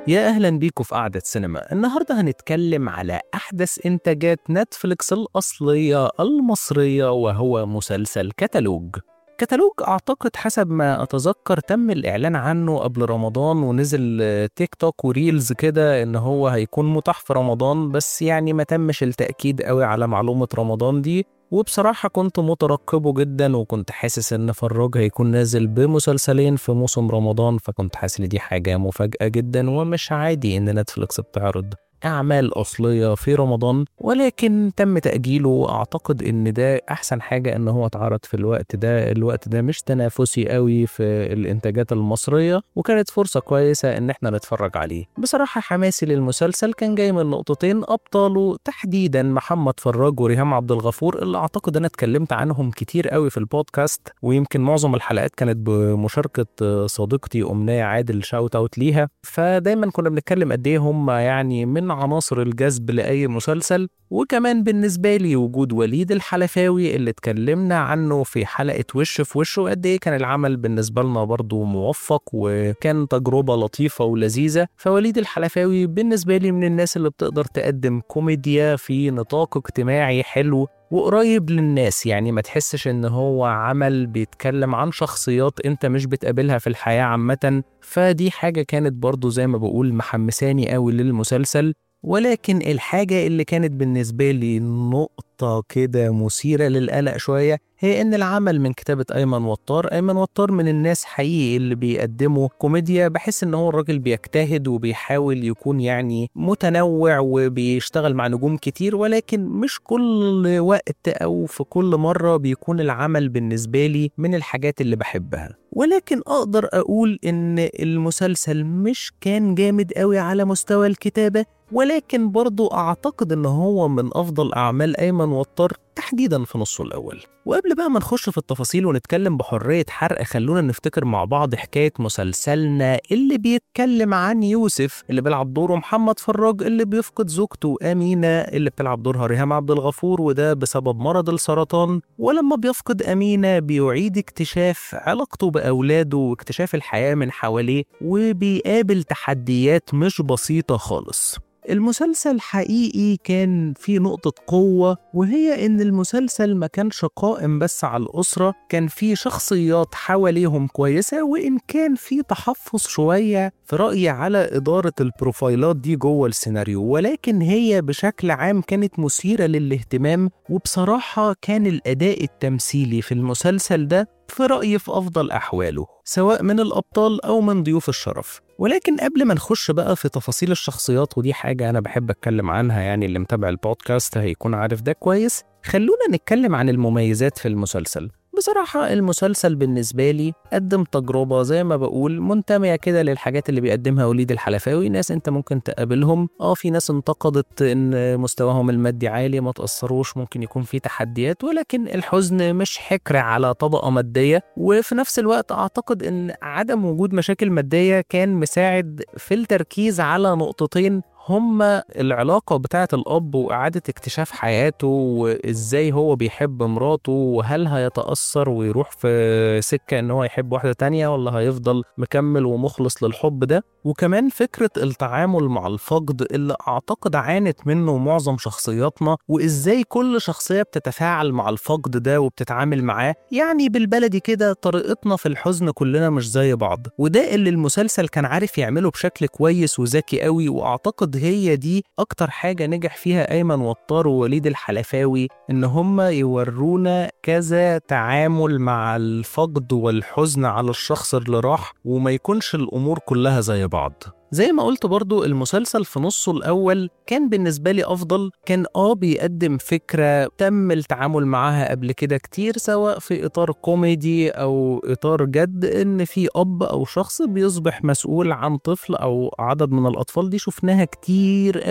يا أهلا بيكم في قعدة سينما النهاردة هنتكلم على أحدث إنتاجات نتفليكس الأصلية المصرية وهو مسلسل كتالوج كتالوج أعتقد حسب ما أتذكر تم الإعلان عنه قبل رمضان ونزل آه، تيك توك وريلز كده إن هو هيكون متاح في رمضان بس يعني ما تمش التأكيد قوي على معلومة رمضان دي وبصراحة كنت مترقبه جدا وكنت حاسس إن فراج هيكون نازل بمسلسلين في موسم رمضان فكنت حاسس إن دي حاجة مفاجأة جدا ومش عادي إن نتفليكس بتعرض أعمال أصلية في رمضان ولكن تم تأجيله وأعتقد إن ده أحسن حاجة إن هو اتعرض في الوقت ده الوقت ده مش تنافسي قوي في الإنتاجات المصرية وكانت فرصة كويسة إن إحنا نتفرج عليه بصراحة حماسي للمسلسل كان جاي من نقطتين أبطاله تحديدا محمد فراج وريهام عبد الغفور اللي أعتقد أنا اتكلمت عنهم كتير قوي في البودكاست ويمكن معظم الحلقات كانت بمشاركة صديقتي أمنية عادل شاوت أوت ليها فدايما كنا بنتكلم قد إيه هم يعني من عناصر الجذب لأي مسلسل وكمان بالنسبة لي وجود وليد الحلفاوي اللي اتكلمنا عنه في حلقة وش في وشه قد إيه كان العمل بالنسبة لنا برضو موفق وكان تجربة لطيفة ولذيذة فوليد الحلفاوي بالنسبة لي من الناس اللي بتقدر تقدم كوميديا في نطاق اجتماعي حلو وقريب للناس يعني ما تحسش ان هو عمل بيتكلم عن شخصيات انت مش بتقابلها في الحياة عامة فدي حاجة كانت برضو زي ما بقول محمساني قوي للمسلسل ولكن الحاجة اللي كانت بالنسبة لي نقطة كده مثيرة للقلق شوية هي إن العمل من كتابة أيمن وطار أيمن وطار من الناس حقيقي اللي بيقدموا كوميديا بحس إن هو الراجل بيجتهد وبيحاول يكون يعني متنوع وبيشتغل مع نجوم كتير ولكن مش كل وقت أو في كل مرة بيكون العمل بالنسبة لي من الحاجات اللي بحبها ولكن أقدر أقول إن المسلسل مش كان جامد قوي على مستوى الكتابة ولكن برضو أعتقد إن هو من أفضل أعمال أيمن وطار تحديدا في نصه الأول وقبل بقى ما نخش في التفاصيل ونتكلم بحرية حرق خلونا نفتكر مع بعض حكاية مسلسلنا اللي بيتكلم عن يوسف اللي بيلعب دوره محمد فراج اللي بيفقد زوجته أمينة اللي بتلعب دورها ريهام عبد الغفور وده بسبب مرض السرطان ولما بيفقد أمينة بيعيد اكتشاف علاقته بأولاده واكتشاف الحياة من حواليه وبيقابل تحديات مش بسيطة خالص المسلسل حقيقي كان فيه نقطة قوة وهي إن المسلسل ما كانش قائم بس على الأسرة كان فيه شخصيات حواليهم كويسة وإن كان فيه تحفظ شوية في رأيي على إدارة البروفايلات دي جوه السيناريو ولكن هي بشكل عام كانت مثيرة للاهتمام وبصراحة كان الأداء التمثيلي في المسلسل ده في رأيي في أفضل أحواله سواء من الأبطال أو من ضيوف الشرف ولكن قبل ما نخش بقى في تفاصيل الشخصيات ودي حاجة أنا بحب أتكلم عنها يعني اللي متابع البودكاست هيكون عارف ده كويس خلونا نتكلم عن المميزات في المسلسل بصراحة المسلسل بالنسبة لي قدم تجربة زي ما بقول منتمية كده للحاجات اللي بيقدمها وليد الحلفاوي ناس انت ممكن تقابلهم اه في ناس انتقدت ان مستواهم المادي عالي ما تأثروش ممكن يكون في تحديات ولكن الحزن مش حكر على طبقة مادية وفي نفس الوقت اعتقد ان عدم وجود مشاكل مادية كان مساعد في التركيز على نقطتين هما العلاقة بتاعة الأب وإعادة اكتشاف حياته وإزاي هو بيحب مراته وهل هيتأثر ويروح في سكة إن هو يحب واحدة تانية ولا هيفضل مكمل ومخلص للحب ده وكمان فكرة التعامل مع الفقد اللي أعتقد عانت منه معظم شخصياتنا وإزاي كل شخصية بتتفاعل مع الفقد ده وبتتعامل معاه يعني بالبلدي كده طريقتنا في الحزن كلنا مش زي بعض وده اللي المسلسل كان عارف يعمله بشكل كويس وذكي قوي وأعتقد هي دي أكتر حاجة نجح فيها أيمن وطار ووليد الحلفاوي إن هم يورونا كذا تعامل مع الفقد والحزن على الشخص اللي راح وما يكونش الأمور كلها زي بعض زي ما قلت برضو المسلسل في نصه الأول كان بالنسبة لي أفضل كان آه بيقدم فكرة تم التعامل معاها قبل كده كتير سواء في إطار كوميدي أو إطار جد إن في أب أو شخص بيصبح مسؤول عن طفل أو عدد من الأطفال دي شفناها كتير قوي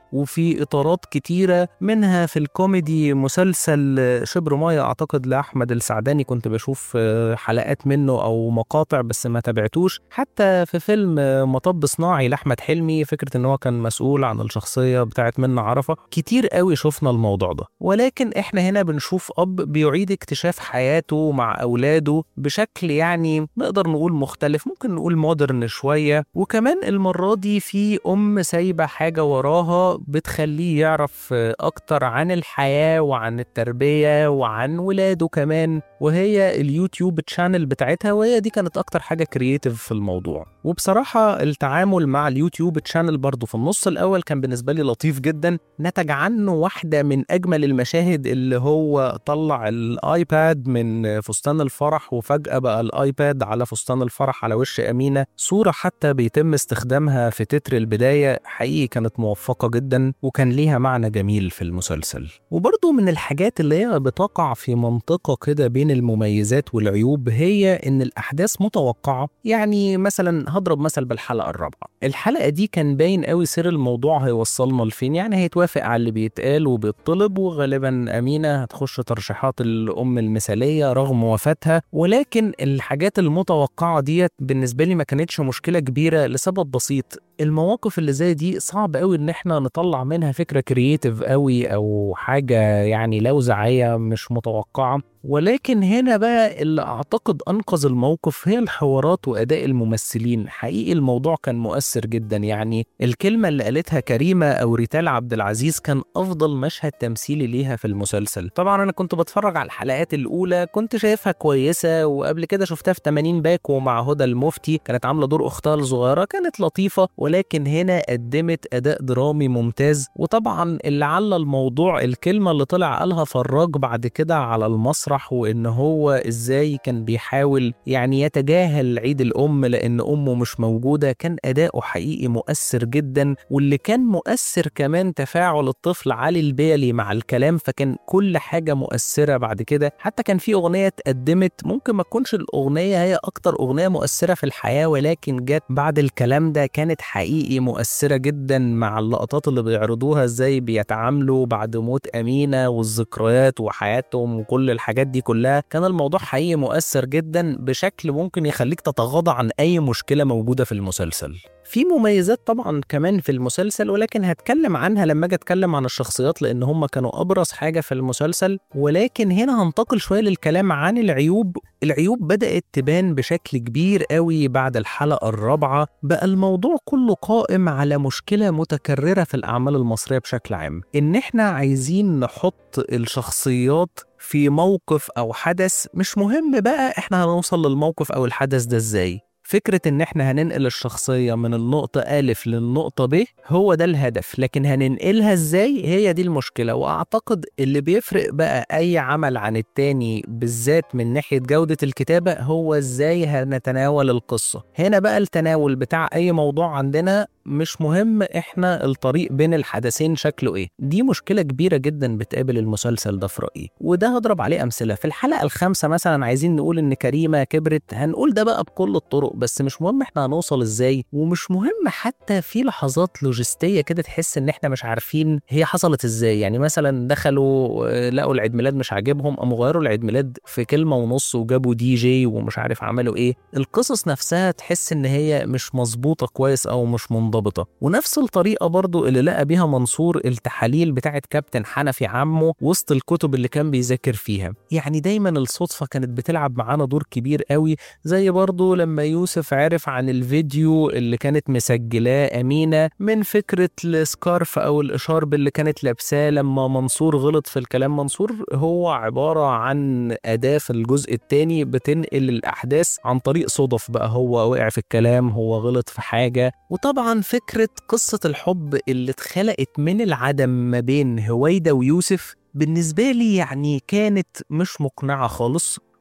وفي إطارات كتيرة منها في الكوميدي مسلسل شبر مايا أعتقد لأحمد السعداني كنت بشوف آه، حلقات منه أو مقاطع بس ما تابعتوش حتى في فيلم آه، مطب صناعي لأحمد حلمي فكرة إن هو كان مسؤول عن الشخصية بتاعت منة عرفة كتير قوي شفنا الموضوع ده ولكن إحنا هنا بنشوف أب بيعيد اكتشاف حياته مع أولاده بشكل يعني نقدر نقول مختلف ممكن نقول مودرن شوية وكمان المرة دي في أم سايبة حاجة وراها بتخليه يعرف أكتر عن الحياة وعن التربية وعن ولاده كمان وهي اليوتيوب تشانل بتاعتها وهي دي كانت أكتر حاجة كرييتيف في الموضوع وبصراحة التعامل مع اليوتيوب تشانل برضه في النص الأول كان بالنسبة لي لطيف جدا نتج عنه واحدة من أجمل المشاهد اللي هو طلع الآيباد من فستان الفرح وفجأة بقى الآيباد على فستان الفرح على وش أمينة صورة حتى بيتم استخدامها في تتر البداية حقيقي كانت موفقة جدا وكان ليها معنى جميل في المسلسل وبرضه من الحاجات اللي هي بتقع في منطقة كده بين المميزات والعيوب هي إن الأحداث متوقعة يعني مثلا هضرب مثل بالحلقة الرابعة الحلقة دي كان باين قوي سر الموضوع هيوصلنا لفين يعني هيتوافق على اللي بيتقال وبيطلب وغالبا أمينة هتخش ترشيحات الأم المثالية رغم وفاتها ولكن الحاجات المتوقعة ديت بالنسبة لي ما كانتش مشكلة كبيرة لسبب بسيط المواقف اللي زي دي صعب قوي ان احنا نطلع منها فكره كرييتيف قوي او حاجه يعني لوزعيه مش متوقعه ولكن هنا بقى اللي اعتقد انقذ الموقف هي الحوارات واداء الممثلين حقيقي الموضوع كان مؤثر جدا يعني الكلمه اللي قالتها كريمه او ريتال عبد العزيز كان افضل مشهد تمثيلي ليها في المسلسل طبعا انا كنت بتفرج على الحلقات الاولى كنت شايفها كويسه وقبل كده شفتها في 80 باكو مع هدى المفتي كانت عامله دور اختها الصغيره كانت لطيفه ولكن هنا قدمت اداء درامي ممتاز وطبعا اللي على الموضوع الكلمه اللي طلع قالها فراج بعد كده على المسرح وان هو ازاي كان بيحاول يعني يتجاهل عيد الام لان امه مش موجوده كان اداؤه حقيقي مؤثر جدا واللي كان مؤثر كمان تفاعل الطفل علي البالي مع الكلام فكان كل حاجه مؤثره بعد كده حتى كان في اغنيه اتقدمت ممكن ما تكونش الاغنيه هي اكتر اغنيه مؤثره في الحياه ولكن جت بعد الكلام ده كانت حقيقي مؤثره جدا مع اللقطات اللي بيعرضوها ازاي بيتعاملوا بعد موت امينه والذكريات وحياتهم وكل الحاجات دي كلها كان الموضوع حقيقي مؤثر جدا بشكل ممكن يخليك تتغاضى عن اي مشكله موجوده في المسلسل في مميزات طبعا كمان في المسلسل ولكن هتكلم عنها لما اجي اتكلم عن الشخصيات لان هم كانوا ابرز حاجه في المسلسل ولكن هنا هنتقل شويه للكلام عن العيوب العيوب بدات تبان بشكل كبير قوي بعد الحلقه الرابعه بقى الموضوع كله قائم على مشكله متكرره في الاعمال المصريه بشكل عام ان احنا عايزين نحط الشخصيات في موقف او حدث مش مهم بقى احنا هنوصل للموقف او الحدث ده ازاي فكرة إن إحنا هننقل الشخصية من النقطة ألف للنقطة ب هو ده الهدف، لكن هننقلها إزاي هي دي المشكلة، وأعتقد اللي بيفرق بقى أي عمل عن التاني بالذات من ناحية جودة الكتابة هو إزاي هنتناول القصة. هنا بقى التناول بتاع أي موضوع عندنا مش مهم إحنا الطريق بين الحدثين شكله إيه، دي مشكلة كبيرة جدا بتقابل المسلسل ده في رأيي، وده هضرب عليه أمثلة، في الحلقة الخامسة مثلا عايزين نقول إن كريمة كبرت، هنقول ده بقى بكل الطرق بس مش مهم احنا هنوصل ازاي ومش مهم حتى في لحظات لوجستيه كده تحس ان احنا مش عارفين هي حصلت ازاي يعني مثلا دخلوا آه، لقوا العيد ميلاد مش عاجبهم قاموا غيروا العيد ميلاد في كلمه ونص وجابوا دي جي ومش عارف عملوا ايه القصص نفسها تحس ان هي مش مظبوطه كويس او مش منضبطه ونفس الطريقه برضو اللي لقى بيها منصور التحاليل بتاعت كابتن حنفي عمه وسط الكتب اللي كان بيذاكر فيها يعني دايما الصدفه كانت بتلعب معانا دور كبير قوي زي برضو لما يوسف عرف عن الفيديو اللي كانت مسجلاه أمينة من فكرة السكارف أو الإشارب اللي كانت لابساه لما منصور غلط في الكلام منصور هو عبارة عن أداة في الجزء الثاني بتنقل الأحداث عن طريق صدف بقى هو وقع في الكلام هو غلط في حاجة وطبعا فكرة قصة الحب اللي اتخلقت من العدم ما بين هويدا ويوسف بالنسبة لي يعني كانت مش مقنعة خالص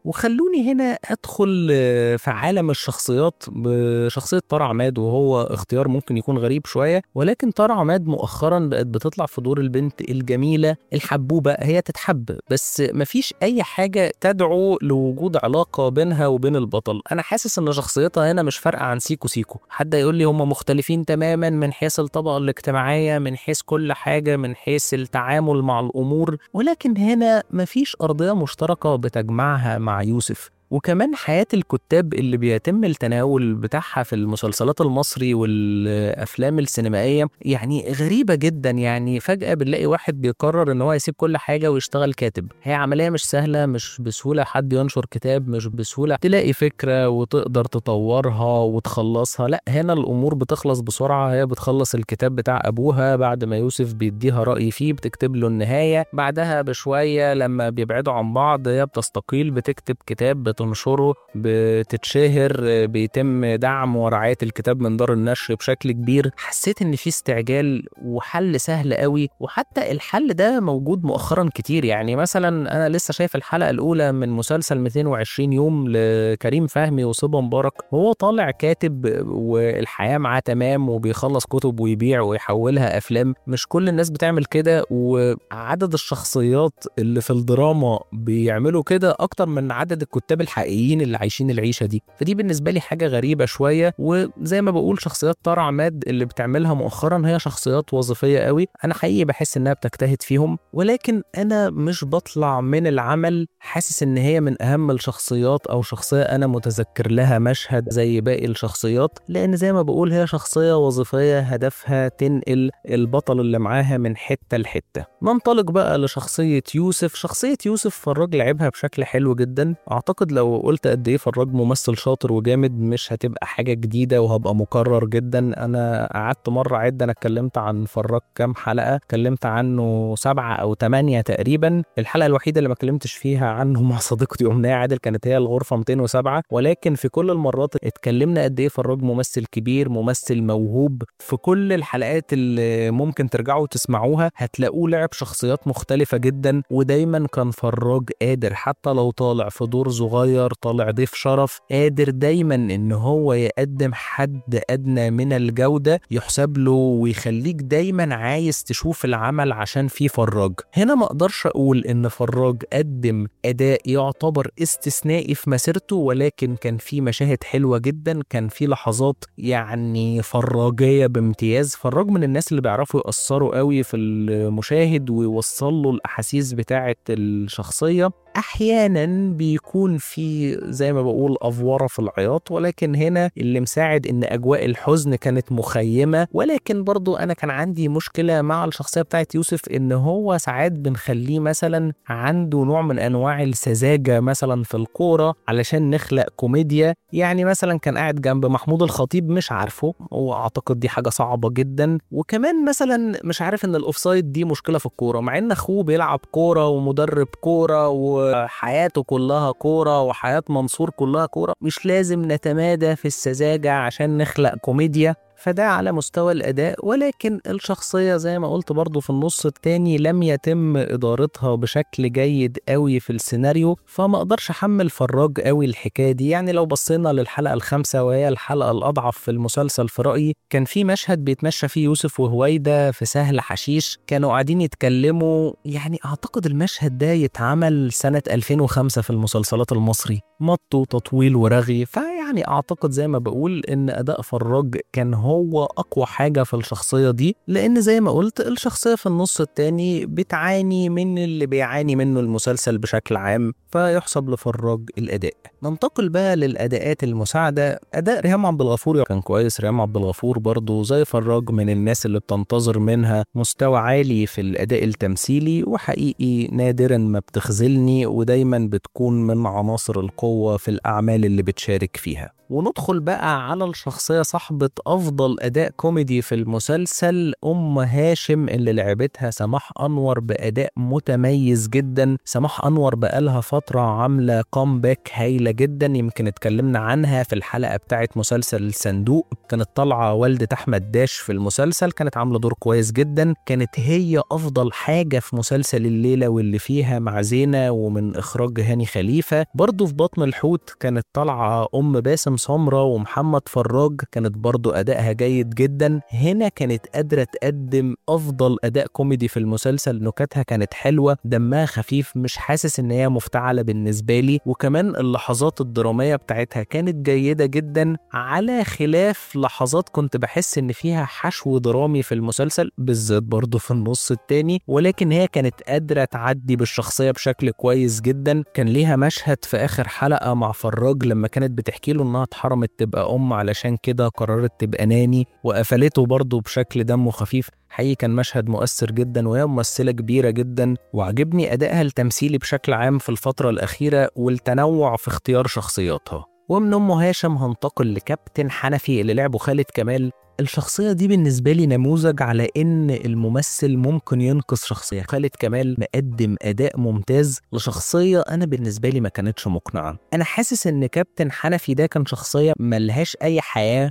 وخلوني هنا ادخل آه، في عالم الشخصيات بشخصيه طارق عماد وهو اختيار ممكن يكون غريب شويه ولكن طارق عماد مؤخرا بقت بتطلع في دور البنت الجميله الحبوبه هي تتحب بس مفيش اي حاجه تدعو لوجود علاقه بينها وبين البطل انا حاسس ان شخصيتها هنا مش فارقه عن سيكو سيكو حد يقول لي هم مختلفين تماما من حيث الطبقه الاجتماعيه من حيث كل حاجه من حيث التعامل مع الامور ولكن هنا مفيش ارضيه مشتركه بتجمعها مع يوسف وكمان حياة الكتاب اللي بيتم التناول بتاعها في المسلسلات المصري والأفلام السينمائية يعني غريبة جدا يعني فجأة بنلاقي واحد بيقرر إن هو يسيب كل حاجة ويشتغل كاتب هي عملية مش سهلة مش بسهولة حد ينشر كتاب مش بسهولة تلاقي فكرة وتقدر تطورها وتخلصها لا هنا الأمور بتخلص بسرعة هي بتخلص الكتاب بتاع أبوها بعد ما يوسف بيديها رأي فيه بتكتب له النهاية بعدها بشوية لما بيبعدوا عن بعض هي بتستقيل بتكتب كتاب بتنشره بتتشهر بيتم دعم ورعاية الكتاب من دار النشر بشكل كبير حسيت ان في استعجال وحل سهل قوي وحتى الحل ده موجود مؤخرا كتير يعني مثلا انا لسه شايف الحلقة الاولى من مسلسل 220 يوم لكريم فهمي وصبا مبارك هو طالع كاتب والحياة معاه تمام وبيخلص كتب ويبيع ويحولها افلام مش كل الناس بتعمل كده وعدد الشخصيات اللي في الدراما بيعملوا كده اكتر من عدد الكتاب الحقيقيين اللي عايشين العيشه دي فدي بالنسبه لي حاجه غريبه شويه وزي ما بقول شخصيات طارق عماد اللي بتعملها مؤخرا هي شخصيات وظيفيه قوي انا حقيقي بحس انها بتجتهد فيهم ولكن انا مش بطلع من العمل حاسس ان هي من اهم الشخصيات او شخصيه انا متذكر لها مشهد زي باقي الشخصيات لان زي ما بقول هي شخصيه وظيفيه هدفها تنقل البطل اللي معاها من حته لحته ننطلق بقى لشخصيه يوسف شخصيه يوسف فراج لعبها بشكل حلو جدا اعتقد لو قلت قد ايه فراج ممثل شاطر وجامد مش هتبقى حاجه جديده وهبقى مكرر جدا انا قعدت مره عد انا اتكلمت عن فراج كام حلقه اتكلمت عنه سبعة او ثمانية تقريبا الحلقه الوحيده اللي ما اتكلمتش فيها عنه مع صديقتي امنيه عادل كانت هي الغرفه 207 ولكن في كل المرات اتكلمنا قد ايه فراج ممثل كبير ممثل موهوب في كل الحلقات اللي ممكن ترجعوا تسمعوها هتلاقوه لعب شخصيات مختلفه جدا ودايما كان فراج قادر حتى لو طالع في دور صغير طالع ضيف شرف قادر دايما ان هو يقدم حد ادنى من الجوده يحسب له ويخليك دايما عايز تشوف العمل عشان فيه فراج هنا ما اقدرش اقول ان فراج قدم اداء يعتبر استثنائي في مسيرته ولكن كان في مشاهد حلوه جدا كان في لحظات يعني فراجيه بامتياز فراج من الناس اللي بيعرفوا يأثروا قوي في المشاهد ويوصل له الاحاسيس بتاعه الشخصيه احيانا بيكون في زي ما بقول افوره في العياط ولكن هنا اللي مساعد ان اجواء الحزن كانت مخيمه ولكن برضو انا كان عندي مشكله مع الشخصيه بتاعت يوسف ان هو ساعات بنخليه مثلا عنده نوع من انواع السذاجه مثلا في الكوره علشان نخلق كوميديا يعني مثلا كان قاعد جنب محمود الخطيب مش عارفه واعتقد دي حاجه صعبه جدا وكمان مثلا مش عارف ان الاوفسايد دي مشكله في الكوره مع ان اخوه بيلعب كوره ومدرب كوره وحياته كلها كوره وحياه منصور كلها كوره مش لازم نتمادى في السذاجه عشان نخلق كوميديا فده على مستوى الأداء ولكن الشخصية زي ما قلت برضو في النص التاني لم يتم إدارتها بشكل جيد قوي في السيناريو فما أقدرش أحمل فراج قوي الحكاية دي يعني لو بصينا للحلقة الخامسة وهي الحلقة الأضعف في المسلسل في رأيي كان في مشهد بيتمشى فيه يوسف وهويدا في سهل حشيش كانوا قاعدين يتكلموا يعني أعتقد المشهد ده يتعمل سنة 2005 في المسلسلات المصري مط وتطويل ورغي فيعني أعتقد زي ما بقول إن أداء فراج كان هو أقوى حاجة في الشخصية دي لأن زي ما قلت الشخصية في النص التاني بتعاني من اللي بيعاني منه المسلسل بشكل عام فيحسب لفراج الأداء ننتقل بقى للأداءات المساعدة أداء ريهام عبد الغفور كان كويس ريهام عبد الغفور برضه زي فراج من الناس اللي بتنتظر منها مستوى عالي في الأداء التمثيلي وحقيقي نادرا ما بتخذلني ودايما بتكون من عناصر القوة في الأعمال اللي بتشارك فيها وندخل بقى على الشخصية صاحبة أفضل أفضل أداء كوميدي في المسلسل أم هاشم اللي لعبتها سماح أنور بأداء متميز جدا سماح أنور بقالها فترة عاملة كومباك هايلة جدا يمكن اتكلمنا عنها في الحلقة بتاعت مسلسل الصندوق كانت طالعة والدة أحمد داش في المسلسل كانت عاملة دور كويس جدا كانت هي أفضل حاجة في مسلسل الليلة واللي فيها مع زينة ومن إخراج هاني خليفة برضه في بطن الحوت كانت طالعة أم باسم سمرة ومحمد فراج كانت برضه أدائها جيد جدا هنا كانت قادرة تقدم أفضل أداء كوميدي في المسلسل نكتها كانت حلوة دمها خفيف مش حاسس إن هي مفتعلة بالنسبة لي وكمان اللحظات الدرامية بتاعتها كانت جيدة جدا على خلاف لحظات كنت بحس إن فيها حشو درامي في المسلسل بالذات برضه في النص التاني ولكن هي كانت قادرة تعدي بالشخصية بشكل كويس جدا كان ليها مشهد في آخر حلقة مع فراج لما كانت بتحكي له إنها اتحرمت تبقى أم علشان كده قررت تبقى ناني وقفلته برضه بشكل دمه خفيف حقيقي كان مشهد مؤثر جدا وهي ممثلة كبيرة جدا وعجبني أدائها التمثيلي بشكل عام في الفترة الأخيرة والتنوع في اختيار شخصياتها ومن أم هاشم هنتقل لكابتن حنفي اللي لعبه خالد كمال الشخصية دي بالنسبة لي نموذج على إن الممثل ممكن ينقذ شخصية خالد كمال مقدم أداء ممتاز لشخصية أنا بالنسبة لي ما كانتش مقنعة أنا حاسس إن كابتن حنفي ده كان شخصية ملهاش أي حياة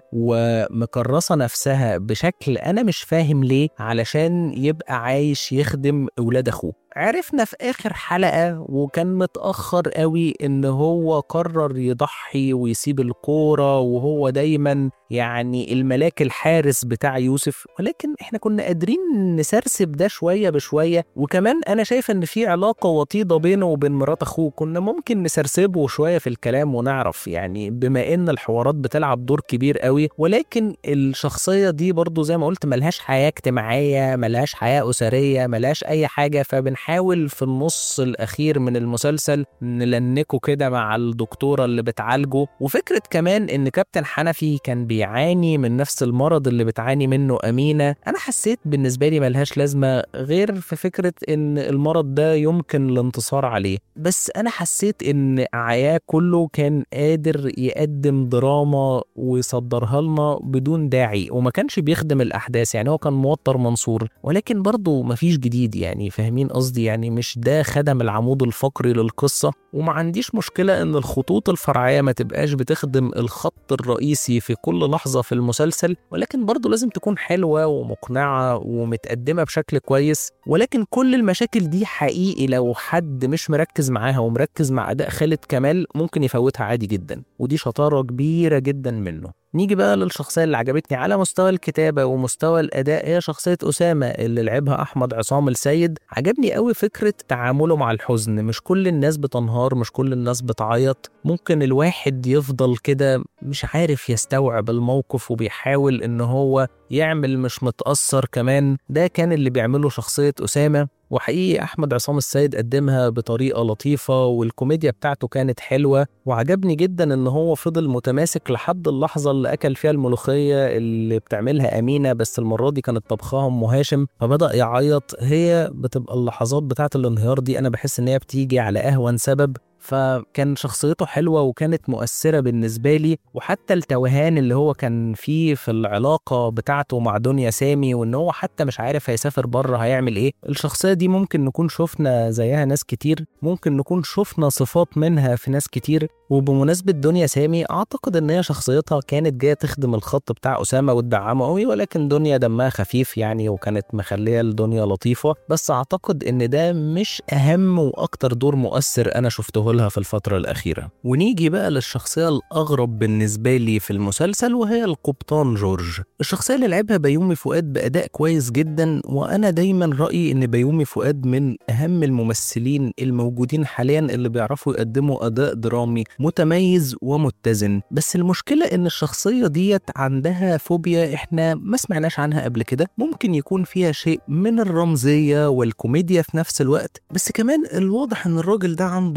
ومكرسة نفسها بشكل أنا مش فاهم ليه علشان يبقى عايش يخدم أولاد أخوه عرفنا في آخر حلقة وكان متأخر قوي إن هو قرر يضحي ويسيب الكورة وهو دايما يعني الملاك الحارس بتاع يوسف ولكن احنا كنا قادرين نسرسب ده شوية بشوية وكمان أنا شايف إن في علاقة وطيدة بينه وبين مرات أخوه كنا ممكن نسرسبه شوية في الكلام ونعرف يعني بما إن الحوارات بتلعب دور كبير قوي ولكن الشخصية دي برضو زي ما قلت ملهاش حياة اجتماعية ملهاش حياة أسرية ملهاش أي حاجة فبن بنحاول في النص الأخير من المسلسل نلنكه كده مع الدكتورة اللي بتعالجه وفكرة كمان إن كابتن حنفي كان بيعاني من نفس المرض اللي بتعاني منه أمينة أنا حسيت بالنسبة لي ملهاش لازمة غير في فكرة إن المرض ده يمكن الانتصار عليه بس أنا حسيت إن عياه كله كان قادر يقدم دراما ويصدرها لنا بدون داعي وما كانش بيخدم الأحداث يعني هو كان موتر منصور ولكن برضه مفيش جديد يعني فاهمين قصدي قصدي يعني مش ده خدم العمود الفقري للقصة وما عنديش مشكلة إن الخطوط الفرعية ما تبقاش بتخدم الخط الرئيسي في كل لحظة في المسلسل ولكن برضه لازم تكون حلوة ومقنعة ومتقدمة بشكل كويس ولكن كل المشاكل دي حقيقي لو حد مش مركز معاها ومركز مع أداء خالد كمال ممكن يفوتها عادي جدا ودي شطارة كبيرة جدا منه نيجي بقى للشخصية اللي عجبتني على مستوى الكتابة ومستوى الأداء هي شخصية أسامة اللي لعبها أحمد عصام السيد عجبني قوي فكرة تعامله مع الحزن مش كل الناس بتنهار مش كل الناس بتعيط ممكن الواحد يفضل كده مش عارف يستوعب الموقف وبيحاول إن هو يعمل مش متأثر كمان ده كان اللي بيعمله شخصية أسامة وحقيقي أحمد عصام السيد قدمها بطريقة لطيفة والكوميديا بتاعته كانت حلوة وعجبني جدا إن هو فضل متماسك لحد اللحظة اللي أكل فيها الملوخية اللي بتعملها أمينة بس المرة دي كانت طبخها أم هاشم فبدأ يعيط هي بتبقى اللحظات بتاعة الانهيار دي أنا بحس إن هي بتيجي على أهون سبب فكان شخصيته حلوة وكانت مؤثرة بالنسبة لي وحتى التوهان اللي هو كان فيه في العلاقة بتاعته مع دنيا سامي وإن هو حتى مش عارف هيسافر بره هيعمل إيه الشخصية دي ممكن نكون شفنا زيها ناس كتير ممكن نكون شفنا صفات منها في ناس كتير وبمناسبة دنيا سامي أعتقد إن هي شخصيتها كانت جاية تخدم الخط بتاع أسامة وتدعمه قوي ولكن دنيا دمها خفيف يعني وكانت مخلية الدنيا لطيفة بس أعتقد إن ده مش أهم وأكتر دور مؤثر أنا شفته لها في الفترة الأخيرة ونيجي بقى للشخصية الأغرب بالنسبة لي في المسلسل وهي القبطان جورج الشخصية اللي لعبها بيومي فؤاد بأداء كويس جدا وأنا دايما رأيي إن بيومي فؤاد من أهم الممثلين الموجودين حاليا اللي بيعرفوا يقدموا أداء درامي متميز ومتزن بس المشكلة إن الشخصية ديت عندها فوبيا إحنا ما سمعناش عنها قبل كده ممكن يكون فيها شيء من الرمزية والكوميديا في نفس الوقت بس كمان الواضح إن الراجل ده عنده ماضي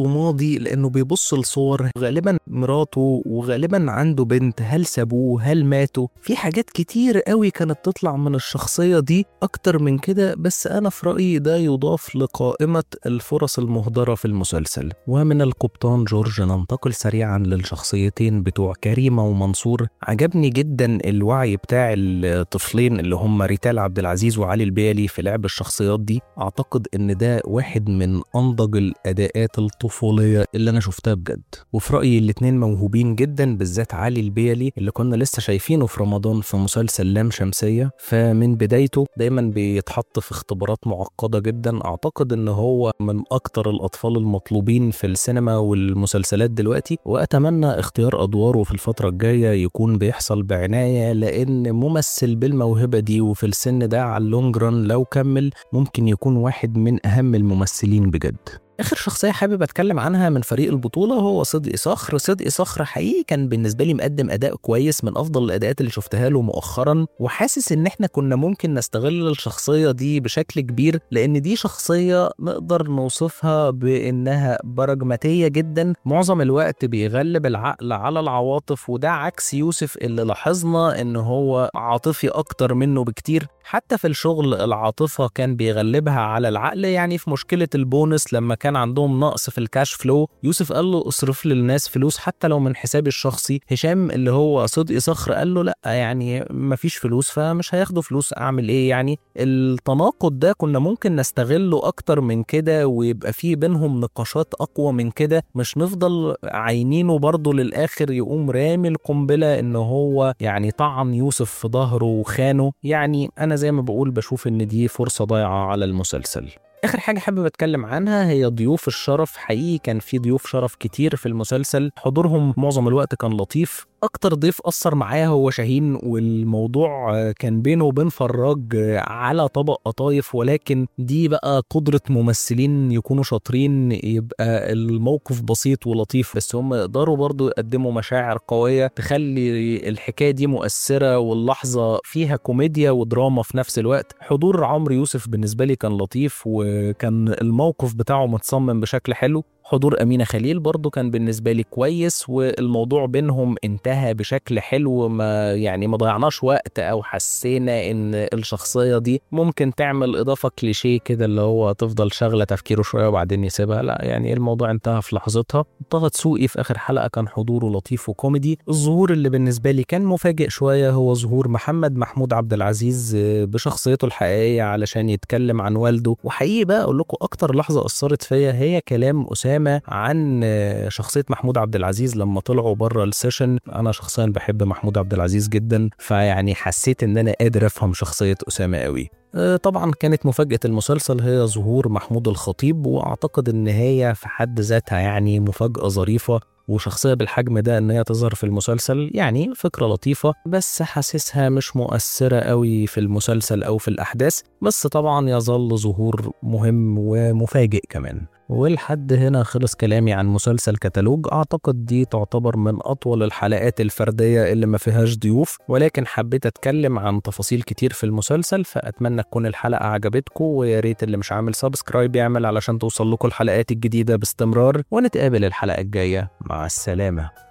دي لانه بيبص لصور غالبا مراته وغالبا عنده بنت هل سابوه هل ماتوا في حاجات كتير قوي كانت تطلع من الشخصيه دي اكتر من كده بس انا في رايي ده يضاف لقائمه الفرص المهدره في المسلسل ومن القبطان جورج ننتقل سريعا للشخصيتين بتوع كريمه ومنصور عجبني جدا الوعي بتاع الطفلين اللي هم ريتال عبد العزيز وعلي البيلي في لعب الشخصيات دي اعتقد ان ده واحد من انضج الاداءات الطفوليه اللي انا شفتها بجد وفي رايي الاتنين موهوبين جدا بالذات علي البيلي اللي كنا لسه شايفينه في رمضان في مسلسل لام شمسيه فمن بدايته دايما بيتحط في اختبارات معقده جدا اعتقد ان هو من اكتر الاطفال المطلوبين في السينما والمسلسلات دلوقتي واتمنى اختيار ادواره في الفتره الجايه يكون بيحصل بعنايه لان ممثل بالموهبه دي وفي السن ده على اللونج ران لو كمل ممكن يكون واحد من اهم الممثلين بجد اخر شخصيه حابب اتكلم عنها من فريق البطوله هو صدقي صخر صدقي صخر حقيقي كان بالنسبه لي مقدم اداء كويس من افضل الاداءات اللي شفتها له مؤخرا وحاسس ان احنا كنا ممكن نستغل الشخصيه دي بشكل كبير لان دي شخصيه نقدر نوصفها بانها براجماتيه جدا معظم الوقت بيغلب العقل على العواطف وده عكس يوسف اللي لاحظنا ان هو عاطفي اكتر منه بكتير حتى في الشغل العاطفه كان بيغلبها على العقل يعني في مشكله البونس لما كان عندهم نقص في الكاش فلو يوسف قال له اصرف للناس فلوس حتى لو من حسابي الشخصي هشام اللي هو صدقي صخر قال له لا يعني مفيش فلوس فمش هياخدوا فلوس اعمل ايه يعني التناقض ده كنا ممكن نستغله اكتر من كده ويبقى فيه بينهم نقاشات اقوى من كده مش نفضل عاينينه برضه للاخر يقوم رامي القنبله ان هو يعني طعن يوسف في ظهره وخانه يعني انا زي ما بقول بشوف ان دي فرصه ضايعه على المسلسل اخر حاجه حابب اتكلم عنها هي ضيوف الشرف حقيقي كان في ضيوف شرف كتير في المسلسل حضورهم معظم الوقت كان لطيف اكتر ضيف اثر معايا هو شاهين والموضوع كان بينه وبين فراج على طبق قطايف ولكن دي بقى قدره ممثلين يكونوا شاطرين يبقى الموقف بسيط ولطيف بس هم يقدروا برضو يقدموا مشاعر قويه تخلي الحكايه دي مؤثره واللحظه فيها كوميديا ودراما في نفس الوقت حضور عمرو يوسف بالنسبه لي كان لطيف وكان الموقف بتاعه متصمم بشكل حلو حضور أمينة خليل برضو كان بالنسبة لي كويس والموضوع بينهم انتهى بشكل حلو ما يعني ما ضيعناش وقت أو حسينا إن الشخصية دي ممكن تعمل إضافة كليشيه كده اللي هو تفضل شاغلة تفكيره شوية وبعدين يسيبها لا يعني الموضوع انتهى في لحظتها طه دسوقي في آخر حلقة كان حضوره لطيف وكوميدي الظهور اللي بالنسبة لي كان مفاجئ شوية هو ظهور محمد محمود عبد العزيز بشخصيته الحقيقية علشان يتكلم عن والده وحقيقي بقى أقول لكم أكتر لحظة أثرت فيا هي كلام أسامة أسامة عن شخصية محمود عبد العزيز لما طلعوا بره السيشن أنا شخصيا بحب محمود عبد العزيز جدا فيعني حسيت إن أنا قادر أفهم شخصية أسامة قوي طبعا كانت مفاجأة المسلسل هي ظهور محمود الخطيب وأعتقد إن هي في حد ذاتها يعني مفاجأة ظريفة وشخصية بالحجم ده إن هي تظهر في المسلسل يعني فكرة لطيفة بس حاسسها مش مؤثرة قوي في المسلسل أو في الأحداث بس طبعا يظل ظهور مهم ومفاجئ كمان ولحد هنا خلص كلامي عن مسلسل كتالوج اعتقد دي تعتبر من اطول الحلقات الفرديه اللي ما فيهاش ضيوف ولكن حبيت اتكلم عن تفاصيل كتير في المسلسل فاتمنى تكون الحلقه عجبتكم ويا ريت اللي مش عامل سبسكرايب يعمل علشان توصل لكم الحلقات الجديده باستمرار ونتقابل الحلقه الجايه مع السلامه